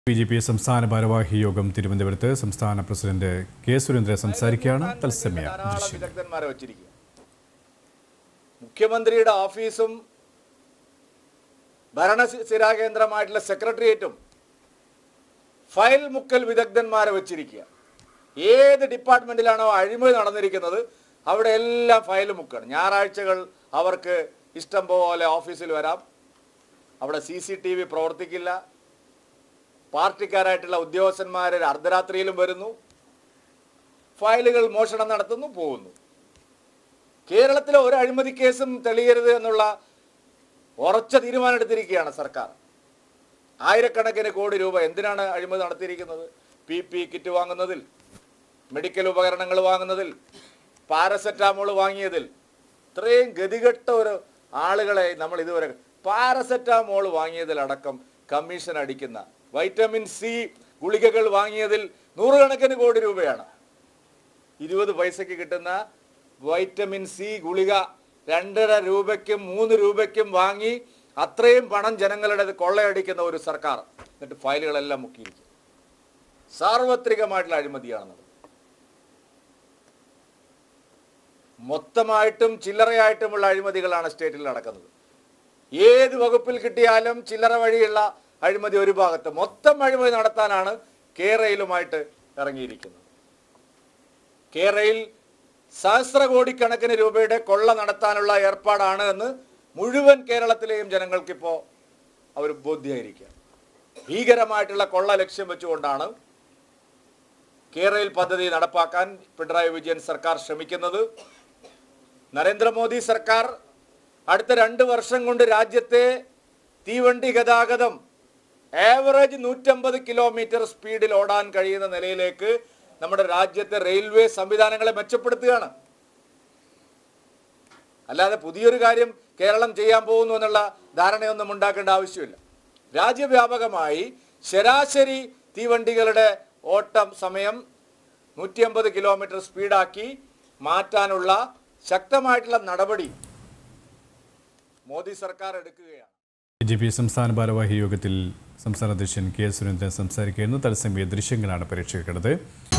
B J P സംസ്ഥാന ഭാരവാഹി യോഗം തിരുവനന്തപുരത്ത് സംസ്ഥാന പ്രസിഡന്റ് കെ സുരേന്ദ്രൻ സംസാരിക്കുകയാണ് തത്സമയ ധാരാളം ദൃശ്യം വിദഗ്ധന്മാരെ വെച്ചിരിക്കുക മുഖ്യമന്ത്രിയുടെ ഓഫീസും ഭരണസ്ഥിരാ കേന്ദ്രമായിട്ടുള്ള സെക്രട്ടേറിയറ്റും ഫയൽ മുക്കൽ വിദഗ്ധന്മാരെ വെച്ചിരിക്കുക ഏത് ഡിപ്പാർട്ട്മെന്റിലാണോ അഴിമതി നടന്നിരിക്കുന്നത് അവിടെ എല്ലാം ഫയൽ മുക്കാണ് ഞായറാഴ്ചകൾ അവർക്ക് ഇഷ്ടം പോലെ ഓഫീസിൽ വരാം അവിടെ സി സി ടി വി പ്രവർത്തിക്കില്ല പാർട്ടിക്കാരായിട്ടുള്ള ഉദ്യോഗസ്ഥന്മാർ അർദ്ധരാത്രിയിലും വരുന്നു ഫയലുകൾ മോഷണം നടത്തുന്നു പോകുന്നു കേരളത്തിലെ ഒരു അഴിമതി കേസും തെളിയരുത് എന്നുള്ള ഉറച്ച തീരുമാനം എടുത്തിരിക്കുകയാണ് സർക്കാർ ആയിരക്കണക്കിന് കോടി രൂപ എന്തിനാണ് അഴിമതി നടത്തിയിരിക്കുന്നത് പി പി കിറ്റ് വാങ്ങുന്നതിൽ മെഡിക്കൽ ഉപകരണങ്ങൾ വാങ്ങുന്നതിൽ പാരസെറ്റാമോൾ വാങ്ങിയതിൽ ഇത്രയും ഗതികെട്ട ഒരു ആളുകളെ നമ്മൾ ഇതുവരെ പാരസെറ്റാമോൾ വാങ്ങിയതിലടക്കം കമ്മീഷൻ അടിക്കുന്ന വൈറ്റമിൻ സി ഗുളികകൾ വാങ്ങിയതിൽ നൂറുകണക്കിന് കോടി രൂപയാണ് ഇരുപത് പൈസയ്ക്ക് കിട്ടുന്ന വൈറ്റമിൻ സി ഗുളിക രണ്ടര രൂപയ്ക്കും മൂന്ന് രൂപയ്ക്കും വാങ്ങി അത്രയും പണം ജനങ്ങളുടെ കൊള്ളയടിക്കുന്ന ഒരു സർക്കാർ എന്നിട്ട് ഫയലുകളെല്ലാം മുക്കിയിരിക്കും സാർവത്രികമായിട്ടുള്ള അഴിമതിയാണ് നടന്നത് മൊത്തമായിട്ടും ചില്ലറയായിട്ടുമുള്ള അഴിമതികളാണ് സ്റ്റേറ്റിൽ നടക്കുന്നത് ഏത് വകുപ്പിൽ കിട്ടിയാലും ചില്ലറ വഴിയുള്ള അഴിമതി ഒരു ഭാഗത്ത് മൊത്തം അഴിമതി നടത്താനാണ് കേരളയിലുമായിട്ട് ഇറങ്ങിയിരിക്കുന്നത് കേരളയിൽ സഹസ്ര കോടിക്കണക്കിന് രൂപയുടെ കൊള്ള നടത്താനുള്ള ഏർപ്പാടാണ് എന്ന് മുഴുവൻ കേരളത്തിലെയും ജനങ്ങൾക്കിപ്പോൾ അവർ ബോധ്യമായിരിക്കുക ഭീകരമായിട്ടുള്ള കൊള്ള ലക്ഷ്യം വെച്ചുകൊണ്ടാണ് കേരളയിൽ പദ്ധതി നടപ്പാക്കാൻ പിണറായി വിജയൻ സർക്കാർ ശ്രമിക്കുന്നത് നരേന്ദ്രമോദി സർക്കാർ അടുത്ത രണ്ട് വർഷം കൊണ്ട് രാജ്യത്തെ തീവണ്ടി ഗതാഗതം ആവറേജ് നൂറ്റമ്പത് കിലോമീറ്റർ സ്പീഡിൽ ഓടാൻ കഴിയുന്ന നിലയിലേക്ക് നമ്മുടെ രാജ്യത്തെ റെയിൽവേ സംവിധാനങ്ങളെ മെച്ചപ്പെടുത്തുകയാണ് അല്ലാതെ പുതിയൊരു കാര്യം കേരളം ചെയ്യാൻ പോകുന്നു എന്നുള്ള ധാരണയൊന്നും ഉണ്ടാക്കേണ്ട ആവശ്യമില്ല രാജ്യവ്യാപകമായി ശരാശരി തീവണ്ടികളുടെ ഓട്ടം സമയം നൂറ്റി അമ്പത് കിലോമീറ്റർ സ്പീഡാക്കി മാറ്റാനുള്ള ശക്തമായിട്ടുള്ള നടപടി മോദി സർക്കാർ എടുക്കുകയാണ് ബി ജെ പി സംസ്ഥാന ഭാരവാഹി യോഗത്തിൽ സംസ്ഥാന അധ്യക്ഷൻ കെ സുരേന്ദ്രൻ സംസാരിക്കുകയായിരുന്നു തത്സമയ ദൃശ്യങ്ങളാണ് പരീക്ഷിക്കുന്നത്